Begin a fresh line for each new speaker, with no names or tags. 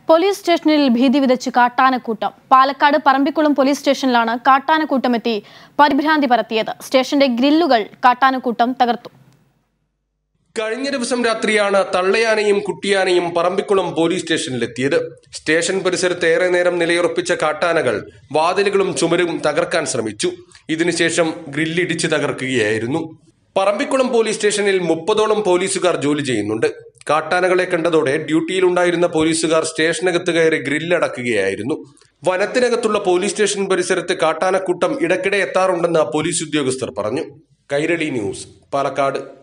police സ്റ്റേഷനിൽ ഭീതി വിതച്ച് കാട്ടാനക്കൂട്ടം പാലക്കാട് പറമ്പിക്കുളം പോലീസ് സ്റ്റേഷനിലാണ് കാട്ടാനക്കൂട്ടം എത്തി പരിഭ്രാന്തി പരത്തിയത് സ്റ്റേഷന്റെ ഗ്രില്ലുകൾ കാട്ടാനക്കൂട്ടം തകർത്തു
കഴിഞ്ഞ ദിവസം രാത്രിയാണ് തള്ളയാനയും കുട്ടിയാനയും പറമ്പിക്കുളം പോലീസ് സ്റ്റേഷനിലെത്തിയത് സ്റ്റേഷൻ പരിസരത്ത് ഏറെ നേരം നിലയുറപ്പിച്ച കാട്ടാനകൾ വാതിലുകളും ചുമരും തകർക്കാൻ ശ്രമിച്ചു ഇതിനുശേഷം ഗ്രില്ലിടിച്ച് തകർക്കുകയായിരുന്നു പറമ്പിക്കുളം പോലീസ് സ്റ്റേഷനിൽ മുപ്പതോളം പോലീസുകാർ ജോലി ചെയ്യുന്നുണ്ട് കാട്ടാനകളെ കണ്ടതോടെ ഡ്യൂട്ടിയിലുണ്ടായിരുന്ന പോലീസുകാർ സ്റ്റേഷനകത്ത് കയറി ഗ്രില്ലടക്കുകയായിരുന്നു വനത്തിനകത്തുള്ള പോലീസ് സ്റ്റേഷൻ പരിസരത്ത് കാട്ടാനക്കൂട്ടം ഇടയ്ക്കിടെ എത്താറുണ്ടെന്ന് പോലീസ് ഉദ്യോഗസ്ഥർ പറഞ്ഞു കൈരളി ന്യൂസ് പാലക്കാട്